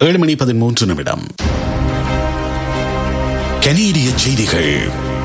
ஏழு மணி பதிமூன்று நிமிடம் கனேடிய செய்திகள்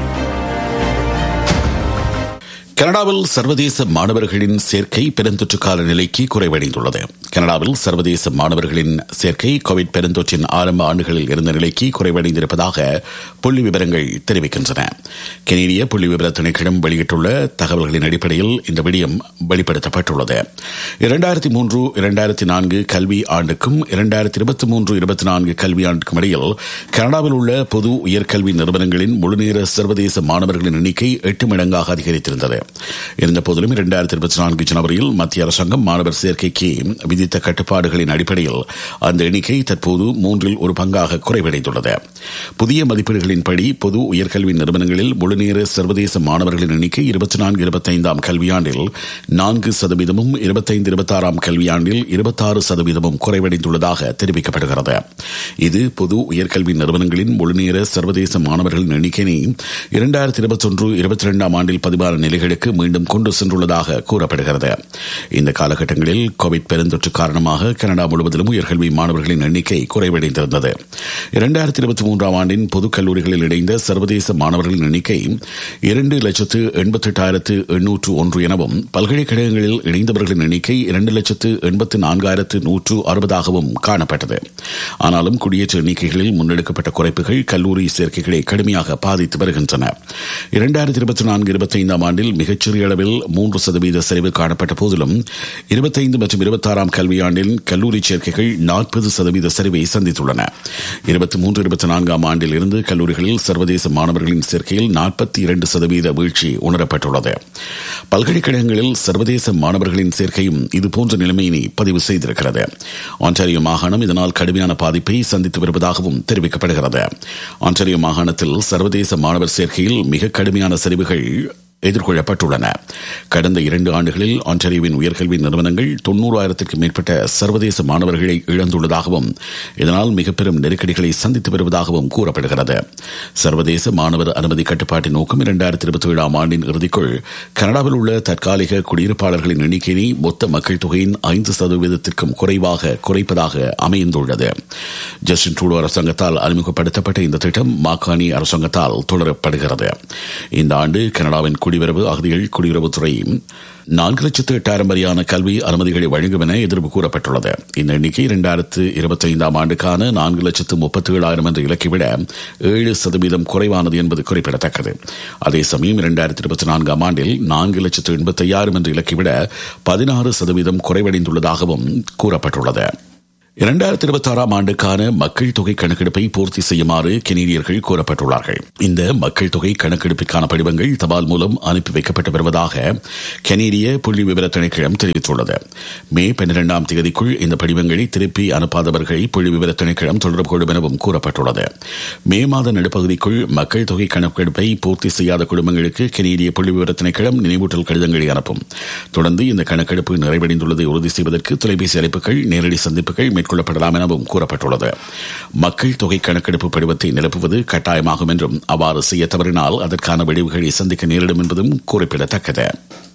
கனடாவில் சர்வதேச மாணவர்களின் சேர்க்கை பெருந்தொற்று கால நிலைக்கு குறைவடைந்துள்ளது கனடாவில் சர்வதேச மாணவர்களின் சேர்க்கை கோவிட் பெருந்தொற்றின் ஆரம்ப ஆண்டுகளில் இருந்த நிலைக்கு குறைவடைந்திருப்பதாக புள்ளி விவரங்கள் தெரிவிக்கின்றன கனேடிய புள்ளி விவர திணைக்களம் வெளியிட்டுள்ள தகவல்களின் அடிப்படையில் இந்த விடயம் வெளிப்படுத்தப்பட்டுள்ளது இரண்டாயிரத்தி மூன்று இரண்டாயிரத்தி நான்கு கல்வி ஆண்டுக்கும் இரண்டாயிரத்தி இருபத்தி மூன்று இருபத்தி நான்கு கல்வி ஆண்டுக்கும் இடையில் கனடாவில் உள்ள பொது உயர்கல்வி நிறுவனங்களின் முழுநேர சர்வதேச மாணவர்களின் எண்ணிக்கை எட்டு மடங்காக அதிகரித்திருந்தது இருந்த போதிலும் இரண்டாயிரத்தி இருபத்தி நான்கு ஜனவரியில் மத்திய அரசாங்கம் மாணவர் சேர்க்கைக்கு விதித்த கட்டுப்பாடுகளின் அடிப்படையில் அந்த எண்ணிக்கை தற்போது மூன்றில் ஒரு பங்காக குறைவடைந்துள்ளது புதிய மதிப்பீடுகளின்படி பொது உயர்கல்வி நிறுவனங்களில் முழுநேர சர்வதேச மாணவர்களின் எண்ணிக்கை இருபத்தி நான்கு இருபத்தைந்தாம் கல்வியாண்டில் நான்கு சதவீதமும் இருபத்தைந்து இருபத்தாறாம் கல்வியாண்டில் இருபத்தாறு சதவீதமும் குறைவடைந்துள்ளதாக தெரிவிக்கப்படுகிறது இது பொது உயர்கல்வி நிறுவனங்களின் முழுநேர சர்வதேச மாணவர்களின் எண்ணிக்கையை இரண்டாயிரத்தி இருபத்தொன்று இருபத்தி இரண்டாம் ஆண்டில் பதிவான நிலைகளுக்கு மீண்டும் கொண்டு சென்றுள்ளதாக கூறப்படுகிறது இந்த காலகட்டங்களில் கோவிட் பெருந்தொற்று காரணமாக கனடா முழுவதிலும் உயர்கல்வி மாணவர்களின் எண்ணிக்கை குறைவடைந்திருந்தது இரண்டாயிரத்தி இருபத்தி மூன்றாம் ஆண்டின் பொதுக் கல்லூரிகளில் இணைந்த சர்வதேச மாணவர்களின் எண்ணிக்கை இரண்டு லட்சத்து எண்பத்தி எட்டாயிரத்து எண்ணூற்று ஒன்று எனவும் பல்கலைக்கழகங்களில் இணைந்தவர்களின் எண்ணிக்கை இரண்டு லட்சத்து எண்பத்து நான்காயிரத்து நூற்று அறுபதாகவும் காணப்பட்டது ஆனாலும் குடியேற்ற எண்ணிக்கைகளில் முன்னெடுக்கப்பட்ட குறைப்புகள் கல்லூரி சேர்க்கைகளை கடுமையாக பாதித்து வருகின்றன இரண்டாயிரத்தி இருபத்தி நான்கு இருபத்தைந்தாம் ஆண்டில் மிகச்சிறிய அளவில் மூன்று சதவீத சரிவு காணப்பட்ட போதிலும் இருபத்தைந்து மற்றும் இருபத்தாறாம் கல்வியாண்டில் கல்லூரி சேர்க்கைகள் நாற்பது சதவீத சரிவை சந்தித்துள்ளன இருபத்தி மூன்று இருபத்தி நான்காம் ஆண்டில் இருந்து கல்லூரிகளில் சர்வதேச மாணவர்களின் சேர்க்கையில் நாற்பத்தி இரண்டு சதவீத வீழ்ச்சி உணரப்பட்டுள்ளது பல்கலைக்கழகங்களில் சர்வதேச மாணவர்களின் சேர்க்கையும் இதுபோன்ற நிலைமையினை பதிவு செய்திருக்கிறது ஆன்டாரியோ மாகாணம் இதனால் கடுமையான பாதிப்பை சந்தித்து வருவதாகவும் தெரிவிக்கப்படுகிறது ஆன்டாரியோ மாகாணத்தில் சர்வதேச மாணவர் சேர்க்கையில் மிக கடுமையான சரிவுகள் எதிர்கொள்ளப்பட்டுள்ளன கடந்த இரண்டு ஆண்டுகளில் ஆன்டரியோவின் உயர்கல்வி நிறுவனங்கள் தொன்னூறாயிரத்திற்கும் மேற்பட்ட சர்வதேச மாணவர்களை இழந்துள்ளதாகவும் இதனால் மிக பெரும் நெருக்கடிகளை சந்தித்து வருவதாகவும் கூறப்படுகிறது சர்வதேச மாணவர் அனுமதி கட்டுப்பாட்டின் நோக்கம் இரண்டாயிரத்தி இருபத்தி ஏழாம் ஆண்டின் இறுதிக்குள் கனடாவில் உள்ள தற்காலிக குடியிருப்பாளர்களின் எண்ணிக்கையை மொத்த மக்கள் தொகையின் ஐந்து சதவீதத்திற்கும் குறைவாக குறைப்பதாக அமைந்துள்ளது ஜஸ்டின் ட்ரூடோ அரசாங்கத்தால் அறிமுகப்படுத்தப்பட்ட இந்த திட்டம் மாகாணி அரசாங்கத்தால் தொடரப்படுகிறது இந்த ஆண்டு கனடாவின் குடிவரவு அகதிகள் குடியுறவுத்துறை நான்கு லட்சத்து எட்டாயிரம் வரையான கல்வி அனுமதிகளை வழங்கும் என எதிர்ப்பு கூறப்பட்டுள்ளது இந்த எண்ணிக்கை இரண்டாயிரத்து இருபத்தி ஐந்தாம் ஆண்டுக்கான நான்கு லட்சத்து முப்பத்தி ஏழாயிரம் என்ற இலக்கை விட ஏழு சதவீதம் குறைவானது என்பது குறிப்பிடத்தக்கது அதே சமயம் இரண்டாயிரத்தி இருபத்தி நான்காம் ஆண்டில் நான்கு லட்சத்து எண்பத்தி ஐயாயிரம் என்ற இலக்கை விட பதினாறு சதவீதம் குறைவடைந்துள்ளதாகவும் கூறப்பட்டுள்ளது இரண்டாயிரத்தி இருபத்தி ஆறாம் ஆண்டுக்கான மக்கள் தொகை கணக்கெடுப்பை பூர்த்தி செய்யுமாறு கெனடியர்கள் கோரப்பட்டுள்ளார்கள் இந்த மக்கள் தொகை கணக்கெடுப்பிற்கான படிவங்கள் தபால் மூலம் அனுப்பி வைக்கப்பட்டு வருவதாக கெனடிய புள்ளி விவர திணைக்களம் தெரிவித்துள்ளது மே பன்னிரெண்டாம் தேதிக்குள் இந்த படிவங்களை திருப்பி அனுப்பாதவர்களை புள்ளி விவர திணைக்களம் தொடர்பு கொள்ளும் எனவும் கூறப்பட்டுள்ளது மே மாத நடுப்பகுதிக்குள் மக்கள் தொகை கணக்கெடுப்பை பூர்த்தி செய்யாத குடும்பங்களுக்கு கெனடிய புள்ளி விவர திணைக்களம் நினைவூட்டல் கடிதங்களை அனுப்பும் தொடர்ந்து இந்த கணக்கெடுப்பு நிறைவடைந்துள்ளதை உறுதி செய்வதற்கு தொலைபேசி அழைப்புகள் நேரடி சந்திப்புகள் மேற்கொள்ளப்படலாம் எனவும் கூறப்பட்டுள்ளது மக்கள் தொகை கணக்கெடுப்பு படிவத்தை நிரப்புவது கட்டாயமாகும் என்றும் அவ்வாறு செய்ய தவறினால் அதற்கான விளைவுகளை சந்திக்க நேரிடும் என்பதும் குறிப்பிடத்தக்கது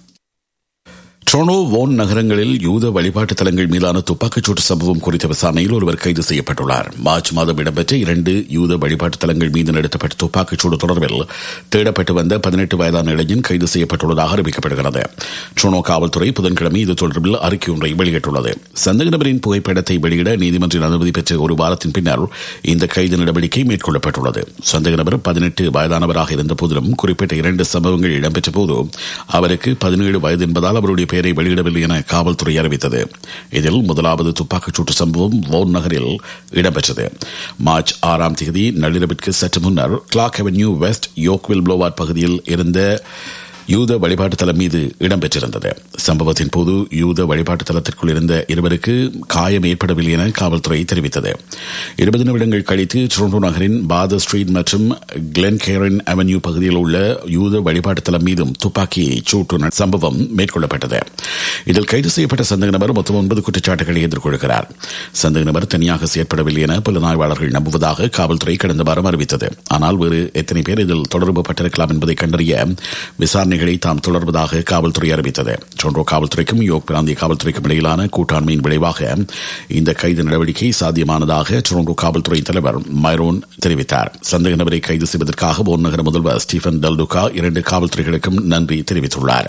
டொரோ வோன் நகரங்களில் யூத வழிபாட்டு தலங்கள் மீதான துப்பாக்கிச்சூட்டு சம்பவம் குறித்த விசாரணையில் ஒருவர் கைது செய்யப்பட்டுள்ளார் மார்ச் மாதம் இடம்பெற்ற இரண்டு யூத வழிபாட்டு தலங்கள் மீது நடத்தப்பட்ட துப்பாக்கிச்சூடு தொடர்பில் தேடப்பட்டு வந்த பதினெட்டு வயதான இளைஞன் கைது செய்யப்பட்டுள்ளதாக அறிவிக்கப்படுகிறது டொரோ காவல்துறை புதன்கிழமை இது தொடர்பில் அறிக்கை ஒன்றை வெளியிட்டுள்ளது சந்தேக நபரின் புகைப்படத்தை வெளியிட நீதிமன்றின் அனுமதி பெற்ற ஒரு வாரத்தின் பின்னர் இந்த கைது நடவடிக்கை மேற்கொள்ளப்பட்டுள்ளது சந்தேக நபர் பதினெட்டு வயதானவராக இருந்த போதிலும் குறிப்பிட்ட இரண்டு சம்பவங்கள் இடம்பெற்ற போது அவருக்கு பதினேழு வயது என்பதால் அவருடைய பெயரை வெளியிடவில்லை என காவல்துறை அறிவித்தது இதில் முதலாவது துப்பாக்கிச்சூட்டு சம்பவம் வோன் நகரில் இடம்பெற்றது மார்ச் ஆறாம் தேதி நள்ளிரவிற்கு சற்று முன்னர் Clark avenue west Yorkville Bloor பகுதியில் இருந்த யூத வழிபாட்டு தலம் மீது இடம்பெற்றிருந்தது சம்பவத்தின் போது யூத வழிபாட்டு தலத்திற்குள் இருந்த இருவருக்கு காயம் ஏற்படவில்லை என காவல்துறை தெரிவித்தது இருபது நிமிடங்கள் கழித்து டொரண்டோ நகரின் பாத ஸ்ட்ரீட் மற்றும் கிளென்கேரன் அவென்யூ பகுதியில் உள்ள யூத வழிபாட்டு தலம் மீதும் துப்பாக்கி சூட்டு சம்பவம் மேற்கொள்ளப்பட்டது இதில் கைது செய்யப்பட்ட சந்தேக நபர் மொத்தம் ஒன்பது குற்றச்சாட்டுகளை எதிர்கொள்கிறார் சந்தேக நபர் தனியாக செயற்படவில்லை என புலனாய்வாளர்கள் நம்புவதாக காவல்துறை கடந்த வாரம் அறிவித்தது ஆனால் வேறு எத்தனை பேர் இதில் தொடர்பு பட்டிருக்கலாம் என்பதை கண்டறிய விசாரணை விசாரணைகளை தாம் தொடர்வதாக காவல்துறை அறிவித்தது டொரண்டோ காவல்துறைக்கும் யோக் பிராந்திய காவல்துறைக்கும் இடையிலான கூட்டாண்மையின் விளைவாக இந்த கைது நடவடிக்கை சாத்தியமானதாக டொரண்டோ காவல்துறை தலைவர் மைரோன் தெரிவித்தார் சந்தேக நபரை கைது செய்வதற்காக போன் நகர முதல்வர் ஸ்டீபன் டல்டுகா இரண்டு காவல்துறைகளுக்கும் நன்றி தெரிவித்துள்ளார்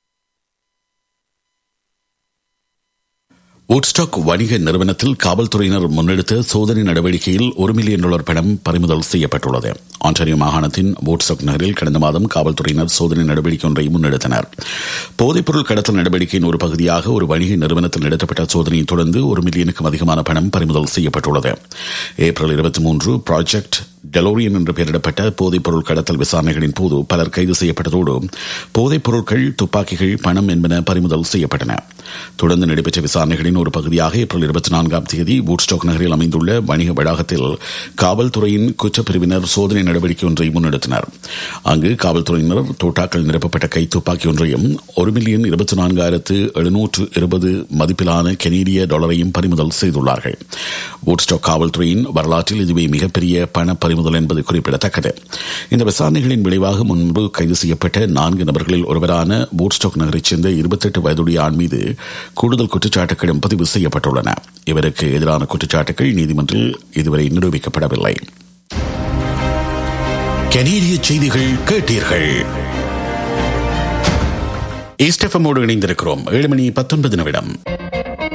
உட்ஸ்டாக் வணிக நிறுவனத்தில் காவல்துறையினர் முன்னெடுத்த சோதனை நடவடிக்கையில் ஒரு மில்லியன் டாலர் பணம் பறிமுதல் செய்யப்பட்டுள்ளது ஆன்டாரியோ மாகாணத்தின் வோட்ஸ்டாக் நகரில் கடந்த மாதம் காவல்துறையினர் சோதனை நடவடிக்கை ஒன்றை முன்னெடுத்தனர் போதைப்பொருள் கடத்தல் நடவடிக்கையின் ஒரு பகுதியாக ஒரு வணிக நிறுவனத்தில் நடத்தப்பட்ட சோதனையை தொடர்ந்து ஒரு மில்லியனுக்கும் அதிகமான பணம் பறிமுதல் செய்யப்பட்டுள்ளது ஏப்ரல் இருபத்தி மூன்று ப்ராஜெக்ட் டெலோரியன் என்று பெயரிடப்பட்ட போதைப் பொருள் கடத்தல் விசாரணைகளின் போது பலர் கைது செய்யப்பட்டதோடு போதைப் பொருட்கள் துப்பாக்கிகள் பணம் என்பன பறிமுதல் செய்யப்பட்டன தொடர்ந்து நடைபெற்ற விசாரணைகளின் ஒரு பகுதியாக ஏப்ரல் இருபத்தி நான்காம் தேதி வூட்ஸ்டாக் நகரில் அமைந்துள்ள வணிக வளாகத்தில் காவல்துறையின் குற்றப்பிரிவினர் சோதனை நடவடிக்கை ஒன்றை முன்னெடுத்தனர் அங்கு காவல்துறையினர் தோட்டாக்கள் நிரப்பப்பட்ட கை துப்பாக்கி ஒன்றையும் ஒரு மில்லியன் இருபத்தி நான்காயிரத்து எழுநூற்று இருபது மதிப்பிலான கெனேடிய டாலரையும் பறிமுதல் செய்துள்ளார்கள் வூட்ஸ்டாக் காவல்துறையின் வரலாற்றில் இதுவே மிகப்பெரிய பண பறிமுதல் என்பது குறிப்பிடத்தக்கது இந்த விசாரணைகளின் விளைவாக முன்பு கைது செய்யப்பட்ட நான்கு நபர்களில் ஒருவரான வூட்ஸ்டாக் நகரைச் சேர்ந்த இருபத்தெட்டு வயதுடைய ஆண் மீது கூடுதல் குற்றச்சாட்டுகளும் பதிவு செய்யப்பட்டுள்ளன இவருக்கு எதிரான குற்றச்சாட்டுகள் நீதிமன்றில் இதுவரை நிரூபிக்கப்படவில்லை கனேடிய செய்திகள் கேட்டீர்கள் ஈஸ்டெஃபமோடு இணைந்திருக்கிறோம் ஏழு மணி பத்தொன்பது நிமிடம்